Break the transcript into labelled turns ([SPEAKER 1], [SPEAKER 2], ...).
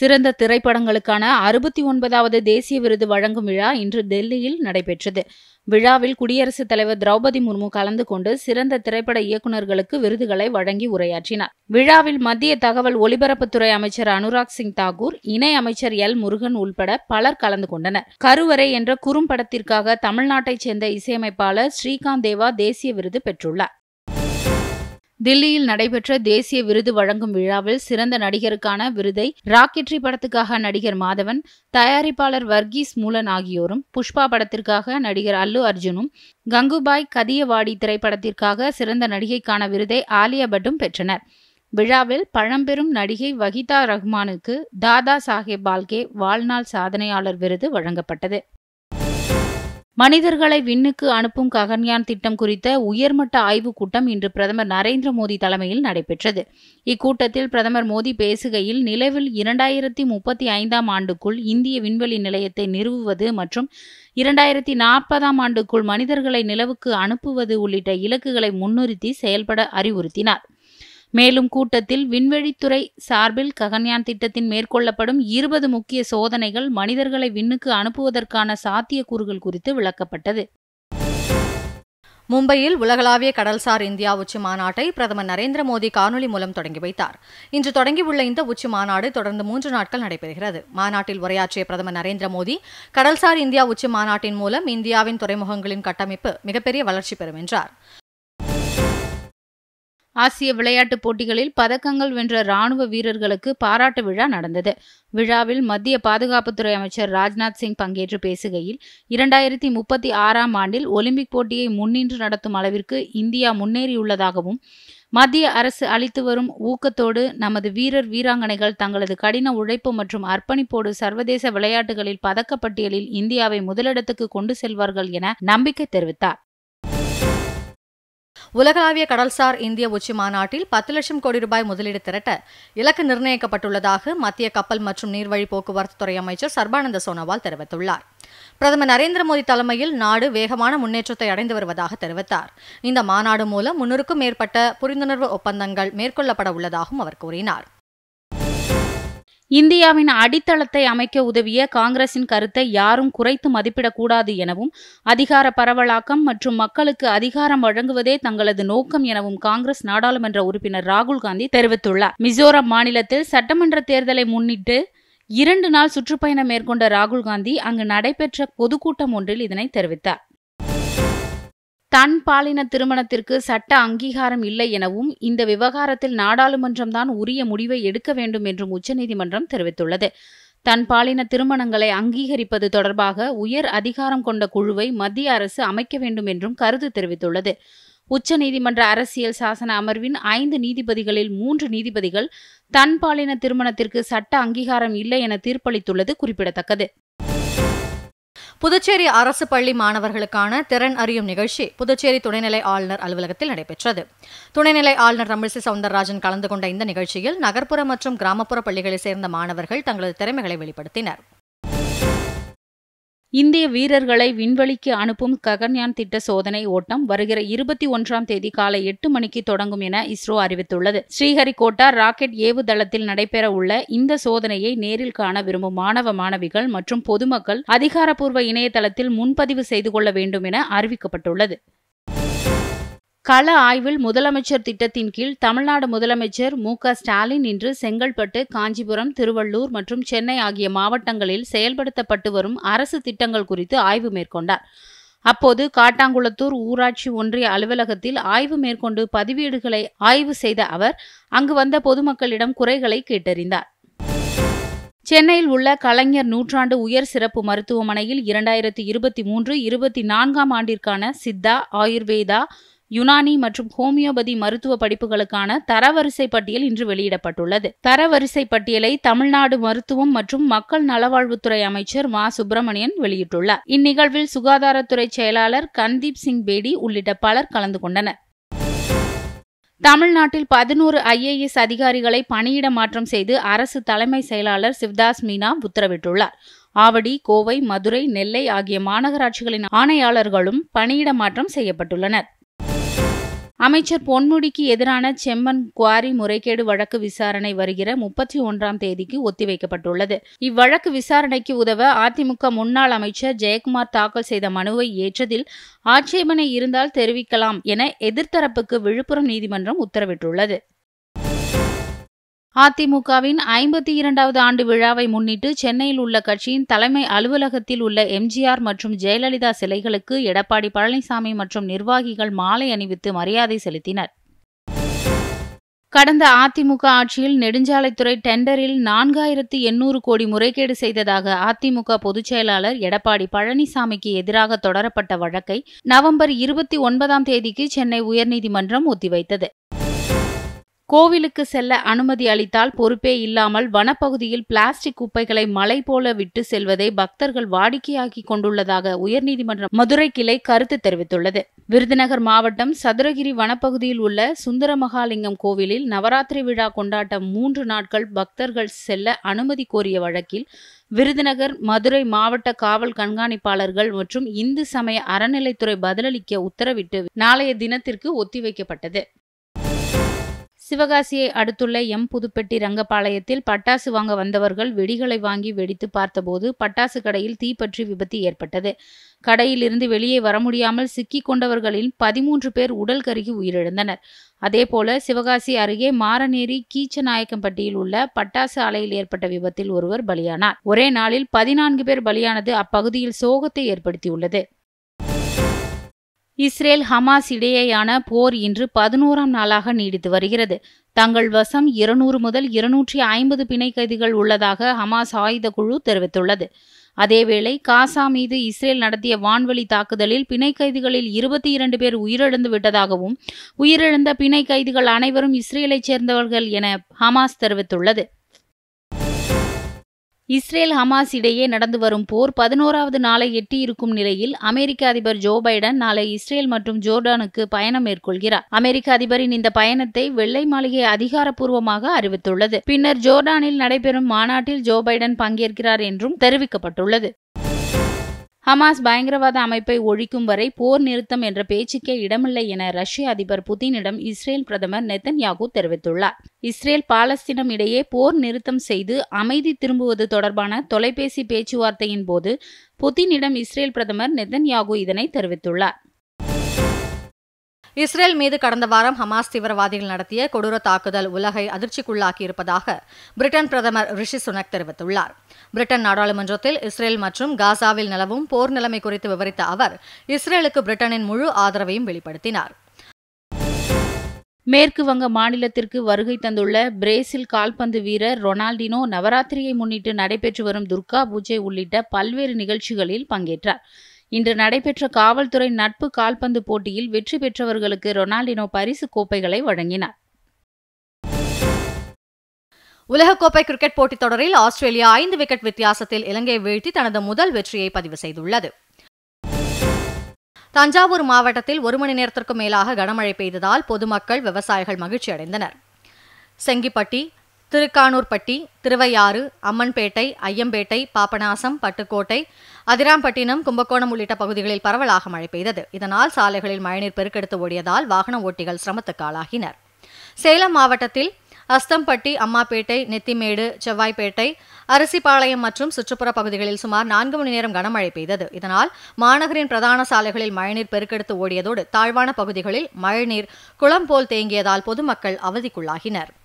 [SPEAKER 1] சிறந்த திரைப்படங்களுக்கான அறுபத்தி ஒன்பதாவது தேசிய விருது வழங்கும் விழா இன்று டெல்லியில் நடைபெற்றது விழாவில் குடியரசுத் தலைவர் திரௌபதி முர்மு கலந்து கொண்டு சிறந்த திரைப்பட இயக்குநர்களுக்கு விருதுகளை வழங்கி உரையாற்றினார் விழாவில் மத்திய தகவல் ஒலிபரப்புத்துறை அமைச்சர் அனுராக் சிங் தாக்கூர் இணை அமைச்சர் எல் முருகன் உள்பட பலர் கலந்து கொண்டனர் கருவறை என்ற குறும்படத்திற்காக தமிழ்நாட்டைச் சேர்ந்த இசையமைப்பாளர் ஸ்ரீகாந்த் தேவா தேசிய விருது பெற்றுள்ளார் தில்லியில் நடைபெற்ற தேசிய விருது வழங்கும் விழாவில் சிறந்த நடிகருக்கான விருதை ராக்கெட்ரி படத்துக்காக நடிகர் மாதவன் தயாரிப்பாளர் வர்கீஸ் மூலன் ஆகியோரும் புஷ்பா படத்திற்காக நடிகர் அல்லு அர்ஜுனும் கங்குபாய் கதியவாடி திரைப்படத்திற்காக சிறந்த நடிகைக்கான விருதை ஆலியா பட்டும் பெற்றனர் விழாவில் பழம்பெரும் நடிகை வகிதா ரஹ்மானுக்கு தாதா சாஹேப் பால்கே வாழ்நாள் சாதனையாளர் விருது வழங்கப்பட்டது மனிதர்களை விண்ணுக்கு அனுப்பும் ககன்யான் திட்டம் குறித்த உயர்மட்ட ஆய்வுக் கூட்டம் இன்று பிரதமர் நரேந்திர மோடி தலைமையில் நடைபெற்றது இக்கூட்டத்தில் பிரதமர் மோடி பேசுகையில் நிலவில் இரண்டாயிரத்தி முப்பத்தி ஐந்தாம் ஆண்டுக்குள் இந்திய விண்வெளி நிலையத்தை நிறுவுவது மற்றும் இரண்டாயிரத்தி நாற்பதாம் ஆண்டுக்குள் மனிதர்களை நிலவுக்கு அனுப்புவது உள்ளிட்ட இலக்குகளை முன்னிறுத்தி செயல்பட அறிவுறுத்தினார் மேலும் கூட்டத்தில் விண்வெளித்துறை சார்பில் ககன்யான் திட்டத்தின் மேற்கொள்ளப்படும் இருபது முக்கிய சோதனைகள் மனிதர்களை விண்ணுக்கு அனுப்புவதற்கான சாத்தியக்கூறுகள் குறித்து விளக்கப்பட்டது
[SPEAKER 2] மும்பையில் உலகளாவிய கடல்சார் இந்தியா உச்சி மாநாட்டை பிரதமர் நரேந்திர மோடி காணொலி மூலம் தொடங்கி வைத்தார் இன்று தொடங்கியுள்ள இந்த உச்சி மாநாடு தொடர்ந்து மூன்று நாட்கள் நடைபெறுகிறது மாநாட்டில் உரையாற்றிய பிரதமர் நரேந்திர மோடி கடல்சார் இந்தியா உச்சி மாநாட்டின் மூலம் இந்தியாவின் துறைமுகங்களின் கட்டமைப்பு மிகப்பெரிய வளர்ச்சி பெறும் என்றார்
[SPEAKER 1] ஆசிய விளையாட்டுப் போட்டிகளில் பதக்கங்கள் வென்ற ராணுவ வீரர்களுக்கு பாராட்டு விழா நடந்தது விழாவில் மத்திய பாதுகாப்புத்துறை அமைச்சர் ராஜ்நாத் சிங் பங்கேற்று பேசுகையில் இரண்டாயிரத்தி முப்பத்தி ஆறாம் ஆண்டில் ஒலிம்பிக் போட்டியை முன்னின்று நடத்தும் அளவிற்கு இந்தியா முன்னேறியுள்ளதாகவும் மத்திய அரசு அளித்து வரும் ஊக்கத்தோடு நமது வீரர் வீராங்கனைகள் தங்களது கடின உழைப்பு மற்றும் அர்ப்பணிப்போடு சர்வதேச விளையாட்டுகளில் பதக்கப்பட்டியலில் இந்தியாவை முதலிடத்துக்கு கொண்டு செல்வார்கள் என நம்பிக்கை தெரிவித்தார்
[SPEAKER 2] உலகளாவிய கடல்சார் இந்திய உச்சி மாநாட்டில் பத்து லட்சம் கோடி ரூபாய் முதலீடு திரட்ட இலக்கு நிர்ணயிக்கப்பட்டுள்ளதாக மத்திய கப்பல் மற்றும் நீர்வழி போக்குவரத்து துறை அமைச்சர் சர்பானந்த சோனோவால் தெரிவித்துள்ளார் பிரதமர் நரேந்திர மோடி தலைமையில் நாடு வேகமான முன்னேற்றத்தை அடைந்து வருவதாக தெரிவித்தார் இந்த மாநாடு மூலம் முன்னூறுக்கும் மேற்பட்ட புரிந்துணர்வு ஒப்பந்தங்கள் மேற்கொள்ளப்பட உள்ளதாகவும் அவர் கூறினார்
[SPEAKER 1] இந்தியாவின் அடித்தளத்தை அமைக்க உதவிய காங்கிரசின் கருத்தை யாரும் குறைத்து மதிப்பிடக்கூடாது எனவும் அதிகார பரவலாக்கம் மற்றும் மக்களுக்கு அதிகாரம் வழங்குவதே தங்களது நோக்கம் எனவும் காங்கிரஸ் நாடாளுமன்ற உறுப்பினர் ராகுல் காந்தி தெரிவித்துள்ளார் மிசோரம் மாநிலத்தில் சட்டமன்ற தேர்தலை முன்னிட்டு இரண்டு நாள் சுற்றுப்பயணம் மேற்கொண்ட ராகுல் காந்தி அங்கு நடைபெற்ற பொதுக்கூட்டம் ஒன்றில் இதனை தெரிவித்தார் தன் பாலின திருமணத்திற்கு சட்ட அங்கீகாரம் இல்லை எனவும் இந்த விவகாரத்தில் நாடாளுமன்றம்தான் உரிய முடிவை எடுக்க வேண்டும் என்றும் உச்சநீதிமன்றம் தெரிவித்துள்ளது தன் பாலின திருமணங்களை அங்கீகரிப்பது தொடர்பாக உயர் அதிகாரம் கொண்ட குழுவை மத்திய அரசு அமைக்க வேண்டும் என்றும் கருத்து தெரிவித்துள்ளது உச்சநீதிமன்ற அரசியல் சாசன அமர்வின் ஐந்து நீதிபதிகளில் மூன்று நீதிபதிகள் தன் பாலின திருமணத்திற்கு சட்ட அங்கீகாரம் இல்லை என தீர்ப்பளித்துள்ளது குறிப்பிடத்தக்கது
[SPEAKER 2] புதுச்சேரி அரசு பள்ளி மாணவர்களுக்கான திறன் அறியும் நிகழ்ச்சி புதுச்சேரி துணைநிலை ஆளுநர் அலுவலகத்தில் நடைபெற்றது துணைநிலை ஆளுநர் தமிழிசை சவுந்தரராஜன் கலந்து கொண்ட இந்த நிகழ்ச்சியில் நகர்ப்புற மற்றும் கிராமப்புற பள்ளிகளைச் சேர்ந்த மாணவர்கள் தங்களது திறமைகளை வெளிப்படுத்தினர்
[SPEAKER 1] இந்திய வீரர்களை விண்வெளிக்கு அனுப்பும் ககன்யான் திட்ட சோதனை ஓட்டம் வருகிற இருபத்தி ஒன்றாம் தேதி காலை எட்டு மணிக்கு தொடங்கும் என இஸ்ரோ அறிவித்துள்ளது ஸ்ரீஹரிகோட்டா ராக்கெட் ஏவுதளத்தில் நடைபெற உள்ள இந்த சோதனையை நேரில் காண விரும்பும் மாணவ மாணவிகள் மற்றும் பொதுமக்கள் அதிகாரப்பூர்வ இணையதளத்தில் முன்பதிவு செய்து கொள்ள வேண்டும் என அறிவிக்கப்பட்டுள்ளது கள ஆய்வில் முதலமைச்சர் திட்டத்தின் கீழ் தமிழ்நாடு முதலமைச்சர் மு க ஸ்டாலின் இன்று செங்கல்பட்டு காஞ்சிபுரம் திருவள்ளூர் மற்றும் சென்னை ஆகிய மாவட்டங்களில் செயல்படுத்தப்பட்டு வரும் அரசு திட்டங்கள் குறித்து ஆய்வு மேற்கொண்டார் அப்போது காட்டாங்குளத்தூர் ஊராட்சி ஒன்றிய அலுவலகத்தில் ஆய்வு மேற்கொண்டு பதிவேடுகளை ஆய்வு செய்த அவர் அங்கு வந்த பொதுமக்களிடம் குறைகளை கேட்டறிந்தார் சென்னையில் உள்ள கலைஞர் நூற்றாண்டு உயர் சிறப்பு மருத்துவமனையில் இரண்டாயிரத்தி இருபத்தி மூன்று இருபத்தி நான்காம் ஆண்டிற்கான சித்தா ஆயுர்வேதா யுனானி மற்றும் ஹோமியோபதி மருத்துவ படிப்புகளுக்கான தரவரிசை பட்டியல் இன்று வெளியிடப்பட்டுள்ளது தரவரிசை பட்டியலை தமிழ்நாடு மருத்துவம் மற்றும் மக்கள் நலவாழ்வுத்துறை அமைச்சர் மா சுப்பிரமணியன் வெளியிட்டுள்ளார் இந்நிகழ்வில் சுகாதாரத்துறை செயலாளர் கன்தீப் சிங் பேடி உள்ளிட்ட பலர் கலந்து கொண்டனர் தமிழ்நாட்டில் பதினோரு ஐஏஎஸ் அதிகாரிகளை பணியிட மாற்றம் செய்து அரசு தலைமை செயலாளர் சிவ்தாஸ் மீனா உத்தரவிட்டுள்ளார் ஆவடி கோவை மதுரை நெல்லை ஆகிய மாநகராட்சிகளின் ஆணையாளர்களும் பணியிட மாற்றம் செய்யப்பட்டுள்ளனர் அமைச்சர் பொன்முடிக்கு எதிரான செம்மன் குவாரி முறைகேடு வழக்கு விசாரணை வருகிற முப்பத்தி ஒன்றாம் தேதிக்கு ஒத்திவைக்கப்பட்டுள்ளது இவ்வழக்கு விசாரணைக்கு உதவ அதிமுக முன்னாள் அமைச்சர் ஜெயக்குமார் தாக்கல் செய்த மனுவை ஏற்றதில் ஆட்சேபனை இருந்தால் தெரிவிக்கலாம் என எதிர்த்தரப்புக்கு விழுப்புரம் நீதிமன்றம் உத்தரவிட்டுள்ளது அதிமுகவின் ஐம்பத்தி இரண்டாவது ஆண்டு விழாவை முன்னிட்டு சென்னையில் உள்ள கட்சியின் தலைமை அலுவலகத்தில் உள்ள எம்ஜிஆர் மற்றும் ஜெயலலிதா சிலைகளுக்கு எடப்பாடி பழனிசாமி மற்றும் நிர்வாகிகள் மாலை அணிவித்து மரியாதை செலுத்தினர் கடந்த அதிமுக ஆட்சியில் நெடுஞ்சாலைத்துறை டெண்டரில் நான்காயிரத்து எண்ணூறு கோடி முறைகேடு செய்ததாக அதிமுக பொதுச் செயலாளர் எடப்பாடி பழனிசாமிக்கு எதிராக தொடரப்பட்ட வழக்கை நவம்பர் இருபத்தி ஒன்பதாம் தேதிக்கு சென்னை உயர்நீதிமன்றம் ஒத்திவைத்தது கோவிலுக்கு செல்ல அனுமதி அளித்தால் பொறுப்பே இல்லாமல் வனப்பகுதியில் பிளாஸ்டிக் குப்பைகளை மலை போல விட்டு செல்வதை பக்தர்கள் வாடிக்கையாக்கி கொண்டுள்ளதாக உயர்நீதிமன்றம் மதுரை கிளை கருத்து தெரிவித்துள்ளது விருதுநகர் மாவட்டம் சதுரகிரி வனப்பகுதியில் உள்ள சுந்தரமகாலிங்கம் கோவிலில் நவராத்திரி விழா கொண்டாட்ட மூன்று நாட்கள் பக்தர்கள் செல்ல அனுமதி கோரிய வழக்கில் விருதுநகர் மதுரை மாவட்ட காவல் கண்காணிப்பாளர்கள் மற்றும் இந்து சமய அறநிலைத்துறை பதிலளிக்க உத்தரவிட்டு நாளைய தினத்திற்கு ஒத்திவைக்கப்பட்டது சிவகாசியை அடுத்துள்ள எம் புதுப்பெட்டி ரங்கபாளையத்தில் பட்டாசு வாங்க வந்தவர்கள் வெடிகளை வாங்கி வெடித்து பார்த்தபோது பட்டாசு கடையில் தீப்பற்றி விபத்து ஏற்பட்டது கடையில் இருந்து வெளியே வர முடியாமல் சிக்கிக் கொண்டவர்களில் பதிமூன்று பேர் உடல் கருகி உயிரிழந்தனர் அதேபோல சிவகாசி அருகே மாரநேரி கீச்சநாயக்கம்பட்டியில் உள்ள பட்டாசு ஆலையில் ஏற்பட்ட விபத்தில் ஒருவர் பலியானார் ஒரே நாளில் பதினான்கு பேர் பலியானது அப்பகுதியில் சோகத்தை ஏற்படுத்தியுள்ளது இஸ்ரேல் ஹமாஸ் இடையேயான போர் இன்று பதினோராம் நாளாக நீடித்து வருகிறது தங்கள் வசம் இருநூறு முதல் இருநூற்றி ஐம்பது பிணை கைதிகள் உள்ளதாக ஹமாஸ் ஆயுத குழு தெரிவித்துள்ளது அதேவேளை காசா மீது இஸ்ரேல் நடத்திய வான்வழி தாக்குதலில் பிணை கைதிகளில் இருபத்தி இரண்டு பேர் உயிரிழந்து விட்டதாகவும் உயிரிழந்த பிணை கைதிகள் அனைவரும் இஸ்ரேலைச் சேர்ந்தவர்கள் என ஹமாஸ் தெரிவித்துள்ளது இஸ்ரேல் ஹமாஸ் இடையே நடந்து வரும் போர் பதினோராவது நாளை எட்டியிருக்கும் நிலையில் அமெரிக்க அதிபர் ஜோ பைடன் நாளை இஸ்ரேல் மற்றும் ஜோர்டானுக்கு பயணம் மேற்கொள்கிறார் அமெரிக்க அதிபரின் இந்த பயணத்தை வெள்ளை மாளிகை அதிகாரப்பூர்வமாக அறிவித்துள்ளது பின்னர் ஜோர்டானில் நடைபெறும் மாநாட்டில் ஜோ பைடன் பங்கேற்கிறார் என்றும் தெரிவிக்கப்பட்டுள்ளது ஹமாஸ் பயங்கரவாத அமைப்பை ஒழிக்கும் வரை போர் நிறுத்தம் என்ற பேச்சுக்கே இடமில்லை என ரஷ்ய அதிபர் புதினிடம் இஸ்ரேல் பிரதமர் நெத்தன்யாகு தெரிவித்துள்ளார் இஸ்ரேல் பாலஸ்தீனம் இடையே போர் நிறுத்தம் செய்து அமைதி திரும்புவது தொடர்பான தொலைபேசி பேச்சுவார்த்தையின் போது புதினிடம் இஸ்ரேல் பிரதமர் நெத்தன்யாகு இதனை தெரிவித்துள்ளார்
[SPEAKER 2] இஸ்ரேல் மீது கடந்த வாரம் ஹமாஸ் தீவிரவாதிகள் நடத்திய கொடூர தாக்குதல் உலகை அதிர்ச்சிக்குள்ளாக்கியிருப்பதாக பிரிட்டன் பிரதமர் ரிஷி சுனக் தெரிவித்துள்ளார் பிரிட்டன் நாடாளுமன்றத்தில் இஸ்ரேல் மற்றும் காசாவில் நிலவும் போர் நிலைமை குறித்து விவரித்த அவர் இஸ்ரேலுக்கு பிரிட்டனின் முழு ஆதரவையும் வெளிப்படுத்தினார்
[SPEAKER 1] மேற்கு வங்க மாநிலத்திற்கு வருகை தந்துள்ள பிரேசில் கால்பந்து வீரர் ரொனால்டினோ நவராத்திரியை முன்னிட்டு நடைபெற்று வரும் துர்கா பூஜை உள்ளிட்ட பல்வேறு நிகழ்ச்சிகளில் பங்கேற்றார் இன்று நடைபெற்ற காவல்துறை நட்பு கால்பந்து போட்டியில் வெற்றி பெற்றவர்களுக்கு ரொனால்டினோ பரிசு கோப்பைகளை வழங்கினார்
[SPEAKER 2] உலகக்கோப்பை கிரிக்கெட் போட்டித் தொடரில் ஆஸ்திரேலியா ஐந்து விக்கெட் வித்தியாசத்தில் இலங்கையை வீழ்த்தி தனது முதல் வெற்றியை பதிவு செய்துள்ளது தஞ்சாவூர் மாவட்டத்தில் ஒரு மணி நேரத்திற்கும் மேலாக கனமழை பெய்ததால் பொதுமக்கள் விவசாயிகள் மகிழ்ச்சி அடைந்தனர் செங்கிப்பட்டி திருக்கானூர்பட்டி திருவையாறு அம்மன்பேட்டை ஐயம்பேட்டை பாபநாசம் பட்டுக்கோட்டை அதிராம்பட்டினம் கும்பகோணம் உள்ளிட்ட பகுதிகளில் பரவலாக மழை பெய்தது இதனால் சாலைகளில் மழைநீர் பெருக்கெடுத்து ஓடியதால் வாகன ஓட்டிகள் சிரமத்துக்கு ஆளாகினர் சேலம் மாவட்டத்தில் அஸ்தம்பட்டி அம்மாப்பேட்டை நெத்திமேடு செவ்வாய்ப்பேட்டை அரிசிபாளையம் மற்றும் சுற்றுப்புற பகுதிகளில் சுமார் நான்கு மணி நேரம் கனமழை பெய்தது இதனால் மாநகரின் பிரதான சாலைகளில் மழைநீர் பெருக்கெடுத்து ஓடியதோடு தாழ்வான பகுதிகளில் மழைநீர் குளம் போல் தேங்கியதால் பொதுமக்கள் அவதிக்குள்ளாகினர்